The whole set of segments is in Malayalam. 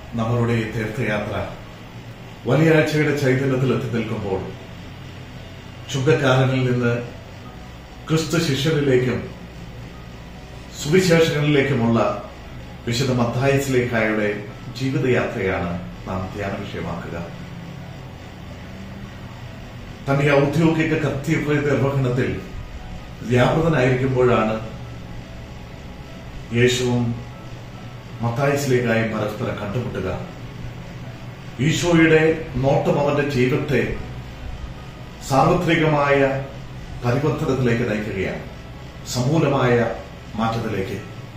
നമ്മളുടെ ഈ തീർത്ഥയാത്ര വലിയ ആഴ്ചയുടെ ചൈതന്യത്തിൽ എത്തി നിൽക്കുമ്പോൾ ചുങ്കക്കാരനിൽ നിന്ന് ക്രിസ്തു ശിഷ്യനിലേക്കും സുവിശേഷങ്ങളിലേക്കുമുള്ള വിശുദ്ധ മത്തായസിലേക്കായുടെ ജീവിതയാത്രയാണ് നാം ധ്യാന വിഷയമാക്കുക തന്റെ ഔദ്യോഗിക കർത്തവ്യ നിർവഹണത്തിൽ വ്യാപൃതനായിരിക്കുമ്പോഴാണ് യേശുവും മത്തായസിലേക്കായി പരസ്പരം കണ്ടുമുട്ടുക ഈശോയുടെ നോട്ടം അവന്റെ ജീവിതത്തെ സാർവത്രികമായ പരിവർത്തനത്തിലേക്ക് നയിക്കുകയാണ് സമൂലമായ മാറ്റത്തിലേക്ക്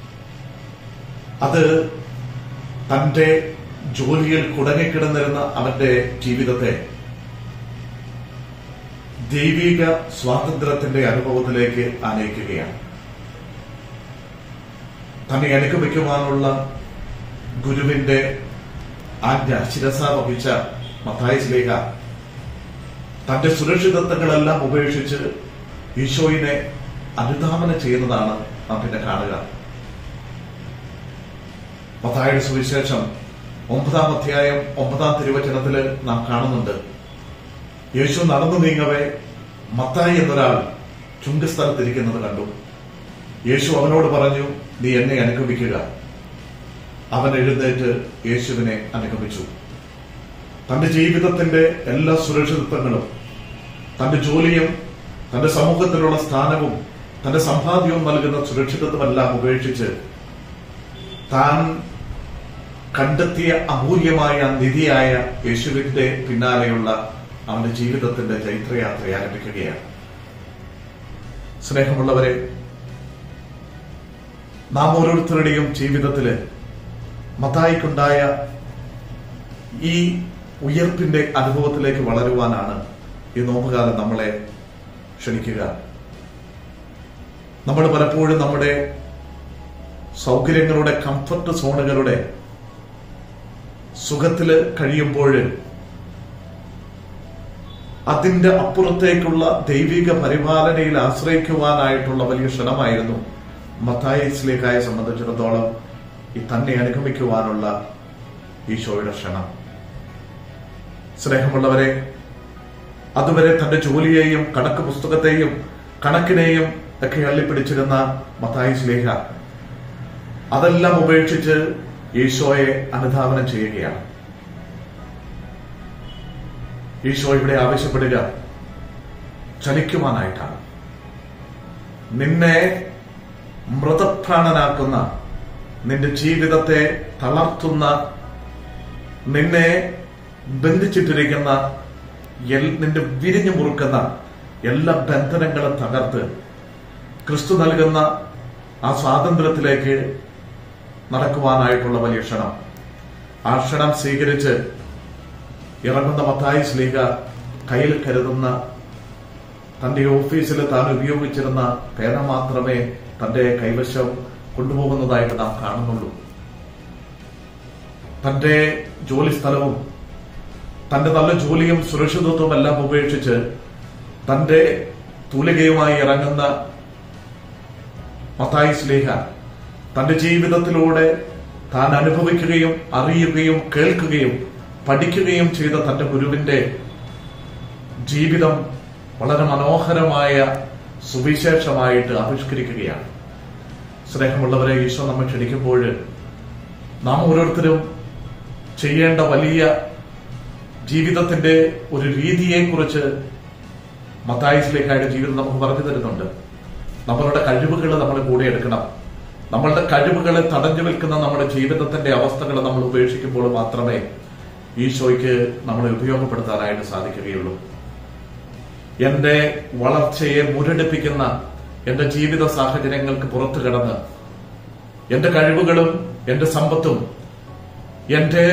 അത് തന്റെ ജോലിയിൽ കുടങ്ങിക്കിടന്നിരുന്ന അവന്റെ ജീവിതത്തെ ദൈവിക സ്വാതന്ത്ര്യത്തിന്റെ അനുഭവത്തിലേക്ക് ആനയിക്കുകയാണ് തന്നെ അനുഗമിക്കുവാനുള്ള ഗുരുവിന്റെ ആജ്ഞ ശിരസ വഹിച്ച മത്തായസിലേഖ തന്റെ സുരക്ഷിതത്വങ്ങളെല്ലാം ഉപേക്ഷിച്ച് ഈശോയിനെ അനുധാവനം ചെയ്യുന്നതാണ് നാം പിന്നെ കാണുക മത്തായുടെ സുവിശേഷം ഒമ്പതാം അധ്യായം ഒമ്പതാം തിരുവചനത്തില് നാം കാണുന്നുണ്ട് യേശു നടന്നു നീങ്ങവേ മത്തായി എന്നൊരാൾ ചുങ്കസ്ഥലത്തിരിക്കുന്നത് കണ്ടു യേശു അവനോട് പറഞ്ഞു നീ എന്നെ അനുഗമിക്കുക അവൻ എഴുന്നേറ്റ് യേശുവിനെ അനുഗമിച്ചു തന്റെ ജീവിതത്തിന്റെ എല്ലാ സുരക്ഷിതത്വങ്ങളും തന്റെ ജോലിയും തന്റെ സമൂഹത്തിലുള്ള സ്ഥാനവും തന്റെ സമ്പാദ്യവും നൽകുന്ന സുരക്ഷിതത്വമെല്ലാം ഉപേക്ഷിച്ച് താൻ കണ്ടെത്തിയ അമൂല്യമായ നിധിയായ യേശുവിന്റെ പിന്നാലെയുള്ള അവന്റെ ജീവിതത്തിന്റെ ചൈത്രയാത്ര ആരംഭിക്കുകയാണ് സ്നേഹമുള്ളവരെ നാം ഓരോരുത്തരുടെയും ജീവിതത്തില് മതായിക്കുണ്ടായ ഈ ഉയർപ്പിന്റെ അനുഭവത്തിലേക്ക് വളരുവാനാണ് ഈ നോമ്പുകാലം നമ്മളെ ക്ഷണിക്കുക നമ്മൾ പലപ്പോഴും നമ്മുടെ സൗകര്യങ്ങളുടെ കംഫർട്ട് സോണുകളുടെ സുഖത്തില് കഴിയുമ്പോൾ അതിന്റെ അപ്പുറത്തേക്കുള്ള ദൈവിക പരിപാലനയിൽ ആശ്രയിക്കുവാനായിട്ടുള്ള വലിയ ക്ഷണമായിരുന്നു മത്തായിസ്ലേഖായെ സംബന്ധിച്ചിടത്തോളം ഈ തന്നെ അനുഗമിക്കുവാനുള്ള ഈശോയുടെ ക്ഷണം സ്നേഹമുള്ളവരെ അതുവരെ തന്റെ ജോലിയെയും കണക്ക് പുസ്തകത്തെയും കണക്കിനെയും ഒക്കെ അള്ളിപ്പിടിച്ചിരുന്ന മത്തായി സ്ലേഹ അതെല്ലാം ഉപേക്ഷിച്ച് ഈശോയെ അനുധാവനം ചെയ്യുകയാണ് ഈശോ ഇവിടെ ആവശ്യപ്പെടുക ചലിക്കുവാനായിട്ടാണ് നിന്നെ മൃതപ്രാണനാക്കുന്ന നിന്റെ ജീവിതത്തെ തളർത്തുന്ന നിന്നെ ബന്ധിച്ചിട്ടിരിക്കുന്ന എൽ- നിന്റെ വിരിഞ്ഞു മുറുക്കുന്ന എല്ലാ ബന്ധനങ്ങളും തകർത്ത് ക്രിസ്തു നൽകുന്ന ആ സ്വാതന്ത്ര്യത്തിലേക്ക് നടക്കുവാനായിട്ടുള്ള വലിയ ക്ഷണം ആ ക്ഷണം സ്വീകരിച്ച് ഇറങ്ങുന്ന മത്തായി സ്ലീഹ കയ്യിൽ കരുതുന്ന തന്റെ ഓഫീസിൽ താൻ ഉപയോഗിച്ചിരുന്ന പേന മാത്രമേ തന്റെ കൈവശം കൊണ്ടുപോകുന്നതായിട്ട് നാം കാണുന്നുള്ളൂ തന്റെ ജോലി സ്ഥലവും തന്റെ നല്ല ജോലിയും സുരക്ഷിതത്വവും എല്ലാം ഉപേക്ഷിച്ച് തന്റെ തൂലികയുമായി ഇറങ്ങുന്ന മത്തായി സ്ലേഹ തന്റെ ജീവിതത്തിലൂടെ താൻ അനുഭവിക്കുകയും അറിയുകയും കേൾക്കുകയും പഠിക്കുകയും ചെയ്ത തന്റെ ഗുരുവിന്റെ ജീവിതം വളരെ മനോഹരമായ സുവിശേഷമായിട്ട് ആവിഷ്കരിക്കുകയാണ് സ്നേഹമുള്ളവരെ ഈശോ നമ്മെ ക്ഷണിക്കുമ്പോൾ നാം ഓരോരുത്തരും ചെയ്യേണ്ട വലിയ ജീവിതത്തിന്റെ ഒരു രീതിയെക്കുറിച്ച് മത്തായിസിലേക്കായുടെ ജീവിതം നമുക്ക് പറഞ്ഞു തരുന്നുണ്ട് നമ്മളുടെ കഴിവുകൾ നമ്മൾ കൂടെ എടുക്കണം നമ്മളുടെ കഴിവുകളെ തടഞ്ഞു നിൽക്കുന്ന നമ്മുടെ ജീവിതത്തിന്റെ അവസ്ഥകൾ നമ്മൾ ഉപേക്ഷിക്കുമ്പോൾ മാത്രമേ ഈശോയ്ക്ക് നമ്മളെ ഉപയോഗപ്പെടുത്താനായിട്ട് സാധിക്കുകയുള്ളൂ എന്റെ വളർച്ചയെ മുരടിപ്പിക്കുന്ന എന്റെ ജീവിത സാഹചര്യങ്ങൾക്ക് പുറത്തു കിടന്ന് എന്റെ കഴിവുകളും എന്റെ സമ്പത്തും എന്റെ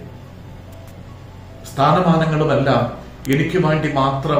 സ്ഥാനമാനങ്ങളുമെല്ലാം എനിക്ക് വേണ്ടി മാത്രം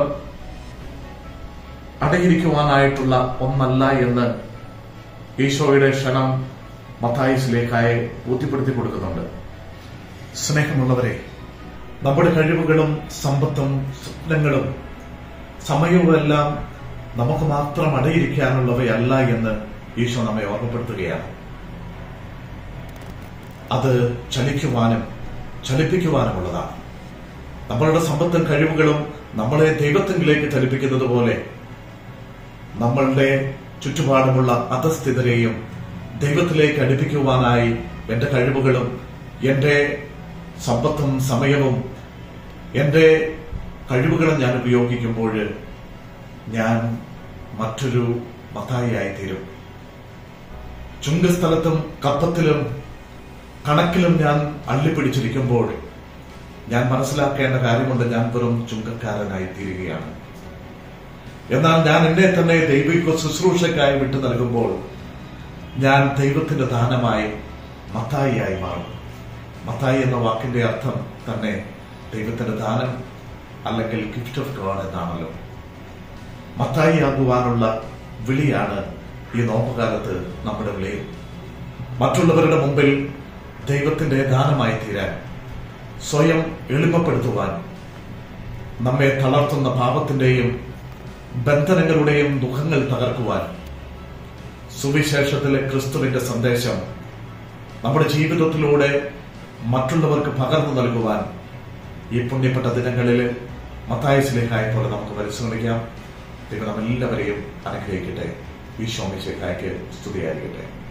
അടയിരിക്കുവാനായിട്ടുള്ള ഒന്നല്ല എന്ന് ഈശോയുടെ ക്ഷണം മത്തായിസ് ലേഖായെ ബോധ്യപ്പെടുത്തി കൊടുക്കുന്നുണ്ട് സ്നേഹമുള്ളവരെ നമ്മുടെ കഴിവുകളും സമ്പത്തും സ്വപ്നങ്ങളും സമയവുമെല്ലാം നമുക്ക് മാത്രം അടയിരിക്കാനുള്ളവയല്ല എന്ന് ഈശോ നമ്മെ ഓർമ്മപ്പെടുത്തുകയാണ് അത് ചലിക്കുവാനും ചലിപ്പിക്കുവാനുമുള്ളതാണ് നമ്മളുടെ സമ്പത്തും കഴിവുകളും നമ്മളെ ദൈവത്തിലേക്ക് ചലിപ്പിക്കുന്നത് പോലെ നമ്മളുടെ ചുറ്റുപാടുമുള്ള അധസ്ഥിതരെയും ദൈവത്തിലേക്ക് അടുപ്പിക്കുവാനായി എന്റെ കഴിവുകളും എന്റെ സമ്പത്തും സമയവും എന്റെ കഴിവുകളും ഞാൻ ഉപയോഗിക്കുമ്പോൾ ഞാൻ മറ്റൊരു മതായിയായി തീരും ചുങ്കസ്ഥലത്തും കപ്പത്തിലും കണക്കിലും ഞാൻ അള്ളിപ്പിടിച്ചിരിക്കുമ്പോൾ ഞാൻ മനസ്സിലാക്കേണ്ട കാര്യമുണ്ട് ഞാൻ വെറും ചുങ്കക്കാരനായി തീരുകയാണ് എന്നാൽ ഞാൻ എന്നെ തന്നെ ദൈവിക ശുശ്രൂഷയ്ക്കായി വിട്ടു നൽകുമ്പോൾ ഞാൻ ദൈവത്തിന്റെ ദാനമായി മത്തായിയായി മാറും മത്തായി എന്ന വാക്കിന്റെ അർത്ഥം തന്നെ ദൈവത്തിന്റെ ദാനം അല്ലെങ്കിൽ ഗിഫ്റ്റ് ഓഫ് ഗോഡ് എന്നാണല്ലോ മത്തായി ആകുവാനുള്ള വിളിയാണ് ഈ നോമ്പുകാലത്ത് നമ്മുടെ വിളി മറ്റുള്ളവരുടെ മുമ്പിൽ ദൈവത്തിന്റെ ദാനമായി തീരാൻ സ്വയം എളിമപ്പെടുത്തുവാൻ നമ്മെ തളർത്തുന്ന പാപത്തിന്റെയും ബന്ധനങ്ങളുടെയും ദുഃഖങ്ങൾ തകർക്കുവാൻ സുവിശേഷത്തിലെ ക്രിസ്തുവിന്റെ സന്ദേശം നമ്മുടെ ജീവിതത്തിലൂടെ മറ്റുള്ളവർക്ക് പകർന്നു നൽകുവാൻ ഈ പുണ്യപ്പെട്ട ദിനങ്ങളിൽ മത്തായ സ്ലേഹായ പോലെ നമുക്ക് പരിശ്രമിക്കാം ദൈവം നമ്മെല്ലാവരെയും അനുഗ്രഹിക്കട്ടെ ഈ ശോമിശേഖായ്ക്ക് സ്തുതിയായിരിക്കട്ടെ